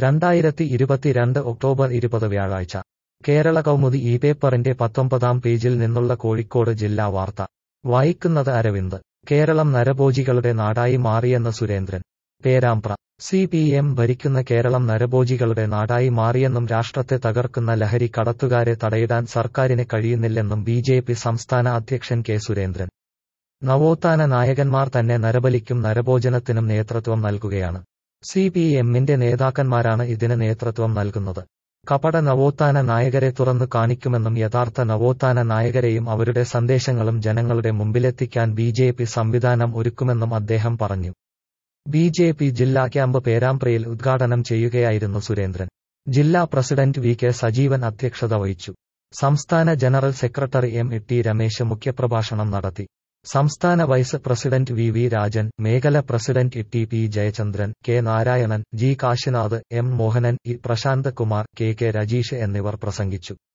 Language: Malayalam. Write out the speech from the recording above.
രണ്ടായിരത്തി ഇരുപത്തിരണ്ട് ഒക്ടോബർ ഇരുപത് വ്യാഴാഴ്ച കേരള കൗമുദി ഈ പേപ്പറിന്റെ പത്തൊമ്പതാം പേജിൽ നിന്നുള്ള കോഴിക്കോട് ജില്ലാ വാർത്ത വായിക്കുന്നത് അരവിന്ദ് കേരളം നരഭോജികളുടെ നാടായി മാറിയെന്ന് Surendran Perambra C P M ഭരിക്കുന്ന കേരളം നരഭോജികളുടെ നാടായി മാറിയെന്നും രാഷ്ട്രത്തെ തകർക്കുന്ന ലഹരി കടത്തുകാരെ തടയിടാൻ സർക്കാരിന് കഴിയുന്നില്ലെന്നും ബി ജെ പി സംസ്ഥാന അധ്യക്ഷൻ കെ സുരേന്ദ്രൻ നവോത്ഥാന നായകന്മാർ തന്നെ നരബലിക്കും നരഭോജനത്തിനും നേതൃത്വം നൽകുകയാണ് സി പി എമ്മിന്റെ നേതാക്കന്മാരാണ് ഇതിന് നേതൃത്വം നൽകുന്നത് കപട നവോത്ഥാന നായകരെ തുറന്നു കാണിക്കുമെന്നും യഥാർത്ഥ നവോത്ഥാന നായകരെയും അവരുടെ സന്ദേശങ്ങളും ജനങ്ങളുടെ മുമ്പിലെത്തിക്കാൻ ബി ജെ പി സംവിധാനം ഒരുക്കുമെന്നും അദ്ദേഹം പറഞ്ഞു ബി ജെ പി ജില്ലാ ക്യാമ്പ് പേരാമ്പ്രയിൽ ഉദ്ഘാടനം ചെയ്യുകയായിരുന്നു സുരേന്ദ്രൻ ജില്ലാ പ്രസിഡന്റ് വി കെ സജീവൻ അധ്യക്ഷത വഹിച്ചു സംസ്ഥാന general secretary M T Ramesh മുഖ്യപ്രഭാഷണം നടത്തി സംസ്ഥാന vice president V V Rajan മേഖല president T P Jayachandran K Narayanan G Kashinath M Mohanan E Prasanth Kumar K K Rajeesh എന്നിവർ പ്രസംഗിച്ചു